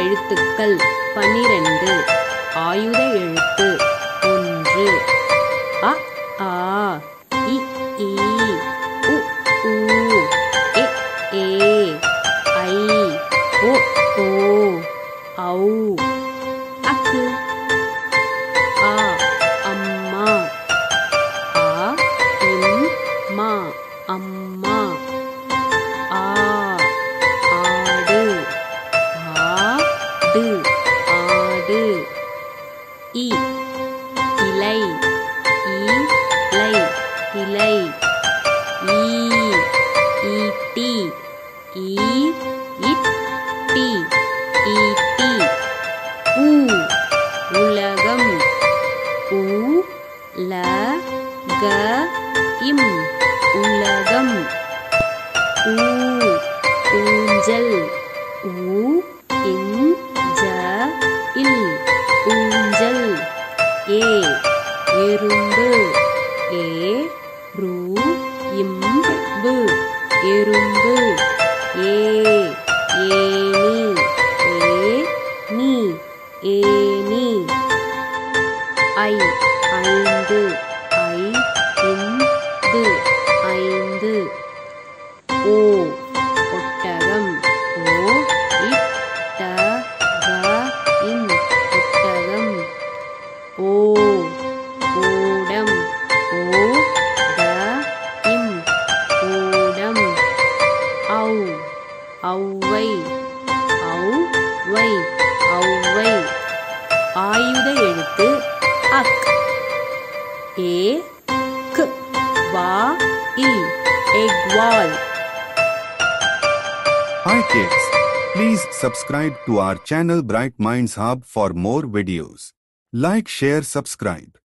எழுத்துக்கள் பனிரெண்டு ஆயுத எழுத்து ஒன்று அ ஆ இ ஈ உ ஊ எ ஏ ஐ ஓ ஓ ஔ அக்கு ஆ அம்மா ஆ இம் மா அம்மா ஆ ஆடு ஆடு ஆடு இ இலை இலை இலை ஈ ஈட்டி ஈ இட்டி ஈட்டி ஊ உலகம் ஊ ல க இம் உலகம் ஊ ஊஞ்சல் ஊ இன் ஜ இல் ஊஞ்சல் ஏ எறும்பு ஏ ரு இம்பு எறும்பு ஏ ஏனி ஏ நீ ஏனி ஐ ஐந்து ஐ இந்து ஐந்து ஓ ஒட்டகம் ஓ இட்ட க இன் ஒட்டகம் ஓ ஓடம் ஓ ட இம் ஓடம் ஔ ஔவை ஔவை ஔவை ஆயுத எழுத்து அக் ஏ க் வா இல் எக்வால் Hi kids. Please subscribe to our channel Bright Minds Hub for more videos. Like, share, subscribe.